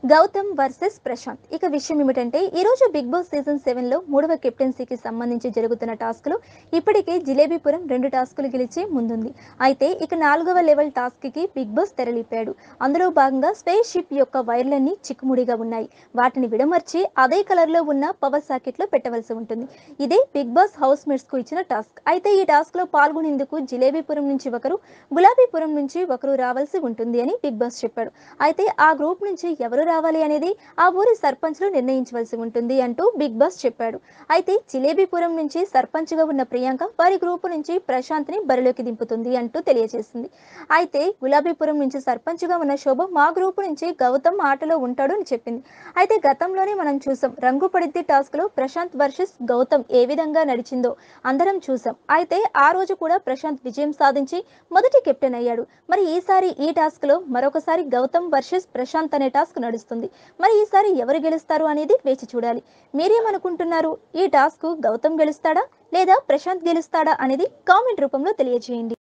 Gautam versus Prashanth ఇక విషయం ఏమిటంటే ఈ రోజు బిగ్ బాస్ సీజన్ సెవెన్ లో మూడవ కెప్టెన్సీకి సంబంధించి జరుగుతున్న టాస్క్ లో ఇప్పటికే జిలేబీపురం రెండు టాస్కులు గెలిచి ముందుంది అయితే ఇక నాలుగవ లెవెల్ టాస్క్ కి బిగ్ బాస్ తెరలిపాడు అందులో భాగంగా స్పేస్ షిప్ యొక్క వైర్లన్నీ చిక్కుముడిగా ఉన్నాయి వాటిని విడమర్చి అదే కలర్ లో ఉన్న పవర్ సాకెట్ లో పెట్టవలసి ఉంటుంది ఇదే బిగ్ బాస్ హౌస్ మేట్స్ కు ఇచ్చిన టాస్క్ అయితే ఈ టాస్క్ లో పాల్గొనేందుకు జిలేబీపురం నుంచి ఒకరు గులాబీపురం నుంచి ఒకరు రావాల్సి ఉంటుంది అని బిగ్ బాస్ చెప్పాడు అయితే ఆ గ్రూప్ నుంచి ఎవరు రావాలి అనేది ఆ ఊరి సర్పంచ్లు నిర్ణయించవలసి ఉంటుంది అంటూ బిగ్ బాస్ చెప్పాడు అయితే జిలేబీపురం నుంచి సర్పంచ్గా ఉన్న ప్రియాంక వారి గ్రూపు నుంచి ప్రశాంత్ని బరిలోకి దింపుతుంది అంటూ తెలియజేసింది అయితే గులాబీపురం నుంచి సర్పంచ్గా ఉన్న శోభ మా గ్రూపు నుంచి గౌతమ్ ఆటలో ఉంటాడు అని చెప్పింది అయితే గతంలోనే మనం చూసాం రంగు పడిద్ది టాస్క్లో ప్రశాంత్ వర్సెస్ గౌతమ్ ఏ విధంగా నడిచిందో అందరం చూసాం అయితే ఆ రోజు కూడా ప్రశాంత్ విజయం సాధించి మొదటి కెప్టెన్ అయ్యాడు మరి ఈసారి ఈ టాస్క్ లో మరొకసారి గౌతమ్ వర్సెస్ ప్రశాంత్ అనే టాస్క్ నడుస్తుంది మరి ఈసారి ఎవరు గెలుస్తారు అనేది వేచి చూడాలి మీరేమనుకుంటున్నారు ఈ టాస్క్ గౌతమ్ గెలుస్తాడా లేదా ప్రశాంత్ గెలుస్తాడా అనేది కామెంట్ రూపంలో తెలియజేయండి